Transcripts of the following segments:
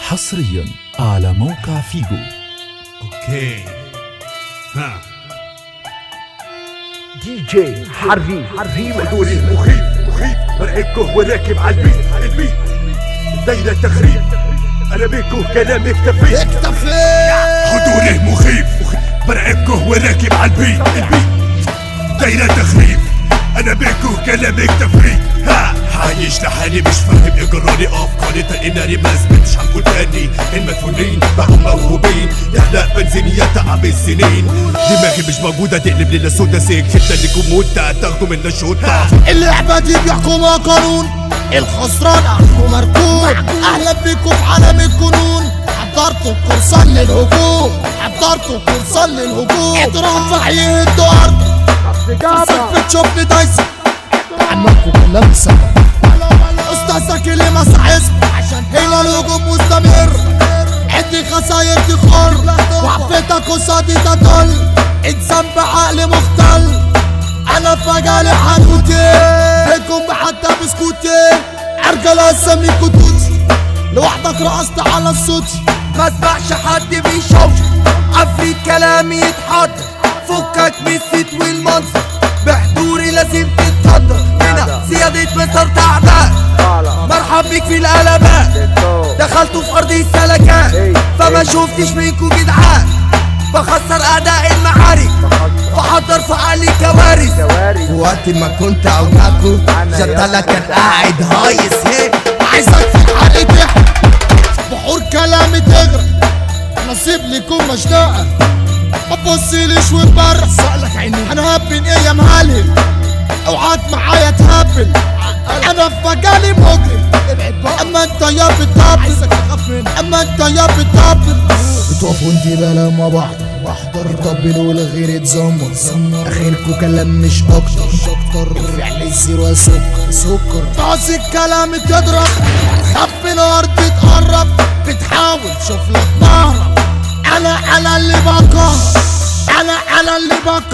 حصريا على موقع فيجو اوكي ها دي جي حري حري مدوري مخيف مخيف مرعبكه وراكب على البيت على البيت دايرة تخريب انا بيكو كلامك تفيت حضوره مخيف برعبكه وراكب على البيت البيت دايرة تخريب انا بيكو كلامك تفريق ها عايش لحالي مش فاهم اجراري افكاري تقناري ما اثبتش هنقول تاني المدفونين بقوا موهوبين يحلق بنزينية تعب السنين دماغي مش موجودة تقلب ليلة سودا سيك شتا لكم مدة تاخدوا منا شوطة اللعبة دي بيحكمها قانون الخسران عارفه مركون اهلا بيكم في عالم الجنون حضرتوا القرصان للهجوم حضرتوا القرصان للهجوم اضرب في حي الدار صف بتشوفني دايسة عنكم كلام سوا استاذك اللي مسح اسمه عشان هنا الهجوم مستمر عندي خساير تخر وعفيتك قصادي تضل انسان بعقل مختل انا في مجالي حانوتي فيكم حتى بسكوتي ارجل اسميكوا توتي لوحدك رقصت على صوتي ما اسمعش حد بيشوش عفريت كلامي يتحضر فكك من الست والمنظر بحضوري لازم تتقدر هنا زيادة مصر تعبان مرحب بيك في القلبات دخلتوا في ارض السلكات فما شفتش منكوا جدعان بخسر اعداء المعارك فحضر في عقلي كوارث في وقت ما كنت اوجعكوا شتلة كان قاعد هايص هي عايزك في الحرق تحت بحور كلامي تغرق نصيب ليكم مشنقة ما تبصيليش وتبرق سألك عيني انا هبن ايه يا معلم اوعاك معايا تهبل انا في مجالي مجرم اما انت يا بتهبل اما انت يا بتهبل بتقفوا انت بلا ما بحضر بحضر طبلوا لغير اتزمر اخركوا كلام مش اكتر الفعل يصير وسكر سكر طاس الكلام تضرب خف الارض تقرب بتحاول شوف لك مهرب انا انا اللي بقى انا انا اللي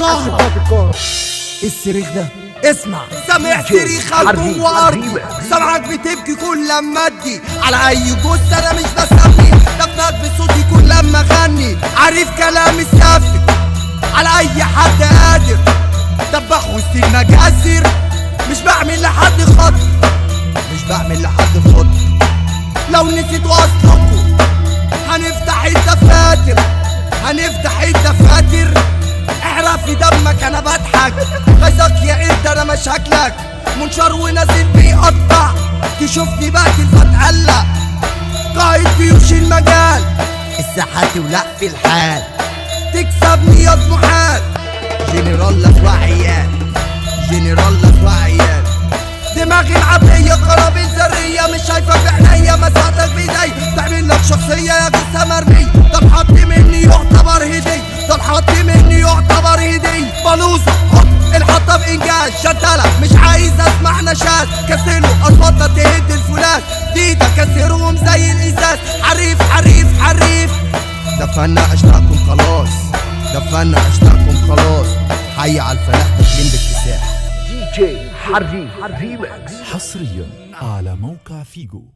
بقى الصريخ ده اسمع سامع صريخ قلبه وارضي سامعك بتبكي كل لما ادي على اي جثة انا مش بسمي دفنك بصوتي كل لما اغني عارف كلامي السافل على اي حد قادر دبح وسط المجازر مش بعمل لحد خطر مش بعمل لحد خطر لو نسيتوا اصلكم هنفتح الدفاتر هنفتح الدفاتر اعرف في دمك انا بضحك غيظك يا انت انا مشاكلك منشار ونازل بيقطع تشوفني بقتل فتقلق قائد جيوش المجال الساحات ولق في الحال تكسبني يا محال جنرال لك وعيان جنرال لك وعيان دماغي معبية قرابين ذرية مش شايفة بعينيا مساعدك بايدي تعمل لك شخصية يا جثة مرمية ده الحط مني يعتبر هدية ده الحط مني يعتبر هدية بلوزة حط الحطة بإنجاز شتلة مش عايز أسمع نشاز كسره أصواتنا تهد الفولاذ ديدا كسرهم زي الإزاز حريف حريف حريف دفنا أشتاقكم خلاص دفنا أشتاقكم خلاص حي على الفلاح تسليم باكتساح دي جي حري حري ماكس حصريا على موقع فيجو